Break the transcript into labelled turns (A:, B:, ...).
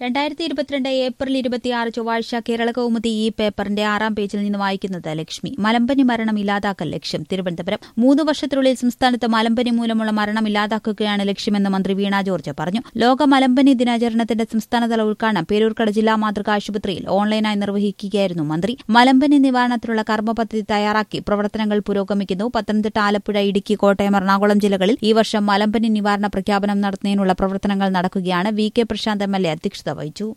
A: രണ്ടായിരത്തി ഇരുപത്തിരണ്ട് ഏപ്രിൽ ഇരുപത്തിയാറ് ചൊവ്വാഴ്ച കേരള കൗമുദി ഈ പേപ്പറിന്റെ ആറാം പേജിൽ നിന്ന് വായിക്കുന്നത് ലക്ഷ്മി മലമ്പനി മരണം ഇല്ലാതാക്കൽ ലക്ഷ്യം തിരുവനന്തപുരം മൂന്ന് വർഷത്തിനുള്ളിൽ സംസ്ഥാനത്ത് മലമ്പനി മൂലമുള്ള മരണം ഇല്ലാതാക്കുകയാണ് ലക്ഷ്യമെന്ന് മന്ത്രി വീണ ജോർജ് പറഞ്ഞു ലോക മലമ്പനി ദിനാചരണത്തിന്റെ സംസ്ഥാനതല ഉദ്ഘാടനം പേരൂർക്കട ജില്ലാ മാതൃകാ ആശുപത്രിയിൽ ഓൺലൈനായി നിർവഹിക്കുകയായിരുന്നു മന്ത്രി മലമ്പനി നിവാരണത്തിനുള്ള കർമ്മ പദ്ധതി തയ്യാറാക്കി പ്രവർത്തനങ്ങൾ പുരോഗമിക്കുന്നു പത്തനംതിട്ട ആലപ്പുഴ ഇടുക്കി കോട്ടയം എറണാകുളം ജില്ലകളിൽ ഈ വർഷം മലമ്പനി നിവാരണ പ്രഖ്യാപനം നടത്തുന്നതിനുള്ള പ്രവർത്തനങ്ങൾ നടക്കുകയാണ് V K Prashanth M L A അധ്യക്ഷത വഹിച്ചു